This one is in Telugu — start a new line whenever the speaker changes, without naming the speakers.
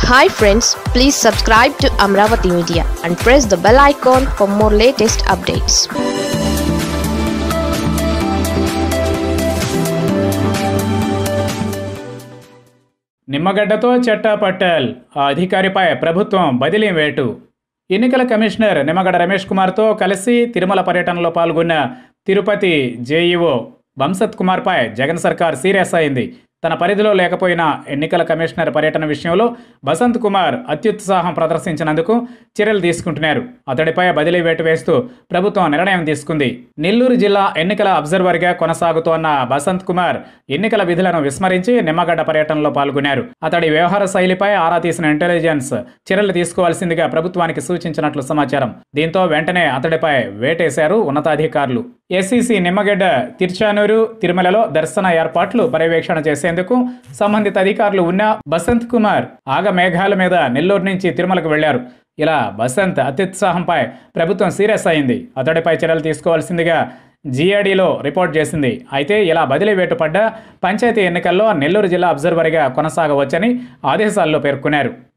hi friends please subscribe to Amaravati media and press the bell icon for more latest updates
నిమ్మగడ్డతో చట్టా పట్టేల్ ఆ అధికారిపై ప్రభుత్వం బదిలీ వేటు ఎన్నికల కమిషనర్ నిమ్మగడ్డ రమేష్ కుమార్తో కలిసి తిరుమల పర్యటనలో పాల్గొన్న తిరుపతి జేఈఓ వంసత్ కుమార్పై జగన్ సర్కార్ సీరియస్ అయింది తన పరిధిలో లేకపోయినా ఎన్నికల కమిషనర్ పర్యటన విషయంలో బసంత్ కుమార్ అత్యుత్సాహం ప్రదర్శించినందుకు చర్యలు తీసుకుంటున్నారు అతడిపై బదిలీ వేటు వేస్తూ ప్రభుత్వం నిర్ణయం తీసుకుంది నెల్లూరు జిల్లా ఎన్నికల అబ్జర్వర్గా కొనసాగుతోన్న బసంత్ కుమార్ ఎన్నికల విధులను విస్మరించి నిమ్మగడ్డ పర్యటనలో పాల్గొన్నారు అతడి వ్యవహార శైలిపై ఆరా తీసిన ఇంటెలిజెన్స్ చర్యలు తీసుకోవాల్సిందిగా ప్రభుత్వానికి సూచించినట్లు సమాచారం దీంతో వెంటనే అతడిపై వేటేశారు ఉన్నతాధికారులు ఎస్సీసీ నిమ్మగడ్డ తిరుచానూరు తిరుమలలో దర్శన ఏర్పాట్లు పర్యవేక్షణ చేసేందుకు సంబంధిత అధికారులు ఉన్న బసంత్ కుమార్ ఆగ మేఘాల మీద నెల్లూరు నుంచి తిరుమలకు వెళ్లారు ఇలా బసంత్ అత్యుత్సాహంపై ప్రభుత్వం సీరియస్ అయింది అతడిపై చర్యలు తీసుకోవాల్సిందిగా జీఆర్డీలో రిపోర్ట్ చేసింది అయితే ఇలా బదిలీ వేటు పడ్డ పంచాయతీ ఎన్నికల్లో నెల్లూరు జిల్లా అబ్జర్వర్గా కొనసాగవచ్చని ఆదేశాల్లో పేర్కొన్నారు